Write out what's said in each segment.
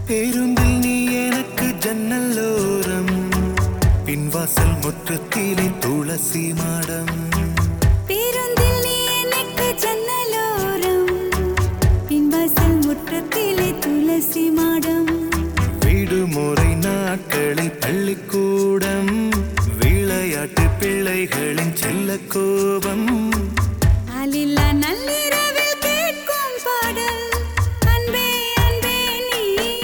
பேருந்தில் நீ எனக்கு ஜன்னலோரம் பின்வாசல் முற்றத்திலே துளசி மாடம் பேருந்தில் நீ எனக்கு ஜன்னலோரம் பின்வாசல் முற்றத்திலே துளசி மாடம் விடுமுறை நாட்களில் பள்ளிக்கூடம் விளையாட்டு பிள்ளைகளின் செல்ல கோபம் ஆளில்லா நள்ளிரவில் கேட்கும் பாடல் அன்பே அன்பே நீ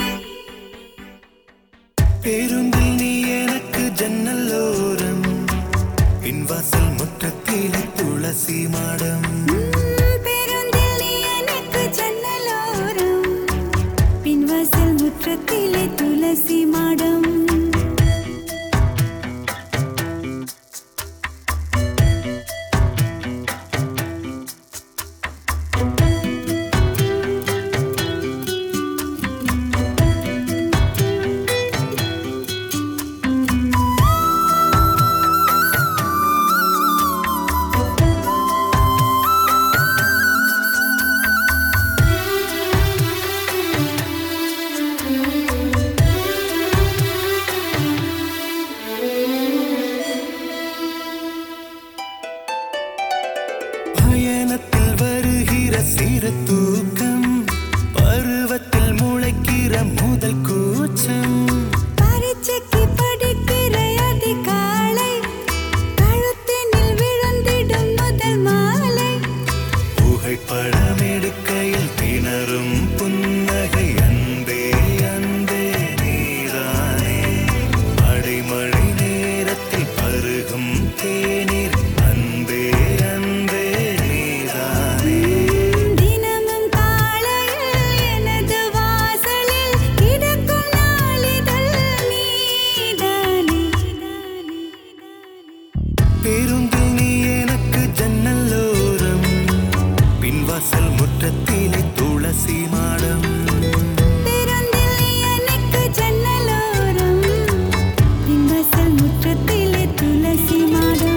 பேருந்தில் நீ எனக்கு ஜன்னலோரம் பின்வாசல் முற்றத்திலே துளசி மாடம் பேருந்தில் நீ எனக்கு ஜன்னலோரம் பின்வாசல் முற்றத்திலே துளசி மாடம் பயணத்தில் வருகிற சிறு தூக்கம் பருவத்தில் முளைக்கிற முதல் கூச்சம் பரீட்சைக்கு படிக்கிற அதிகாலை கழுத்தினில் விழுந்திடும் முதல் மாலை புகைப்படம் எடுக்கையில் திணறும் புன்னகை அன்பே அன்பே நீரானே அடைமழை நேரத்தில் பருகும் தேநீர் அன்பே அன்பே நீதானே தினமும் காலையில் எனது வாசலில் கிடக்கும் நாளிதழ் நீதானே பேருந்தில் நீ எனக்கு ஜன்னலோரம் பின்வாசல் முற்றத்திலே துளசி மாடம் பேருந்தில் நீ எனக்கு ஜன்னலோரம் பின்வாசல் முற்றத்திலே துளசி மாடம்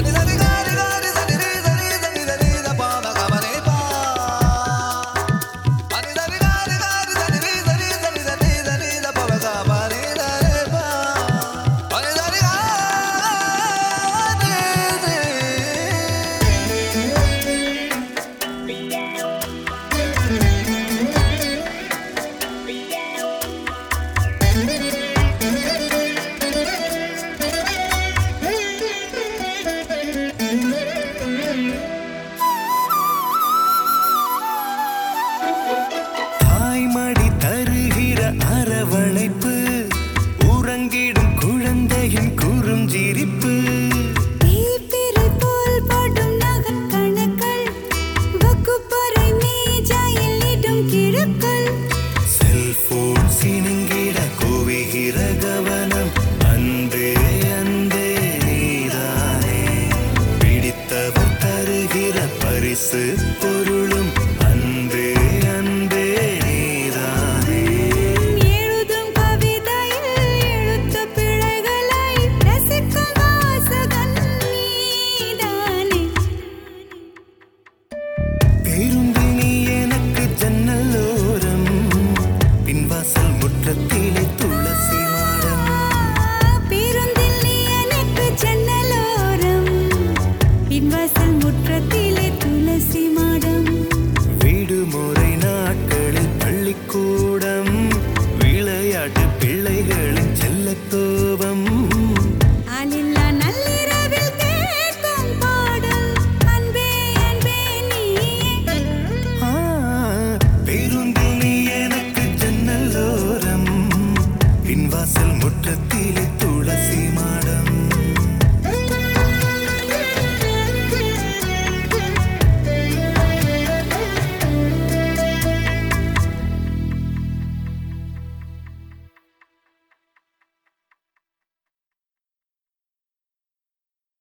தாய்மடி தருகிற அரவணைப்பு உறங்கிடும் குழந்தையின் குறுஞ்சிரிப்பு தீப்பிரை போல் படும் நகக்கணுக்கள் வகுப்பறை மேஜையில் இடும் கிறுக்கள் செல்போன் சினுங்கிட குவிகிற கவனம் அன்பே அன்பே நீதானே பிடித்தவர் தருகிற பரிசு பொருளும் அன்பே அன்பே நீதானே எழுதும் கவிதையில் எழுத்து பிழைகளை ரசிக்கும் வாசகன் நீதானே பேருந்தில் நீ எனக்கு ஜன்னலோரம் பின்வாசல் முற்றத்திலே துளசி மாடம் பேருந்தில் நீ எனக்கு ஜன்னலோரம் பின்வாசல் முற்றத்திலே துளசி மாடம் விடுமுறை நாட்களில் பள்ளிக்கூடம் விளையாட்டு பிள்ளைகளின் செல்ல கோபம்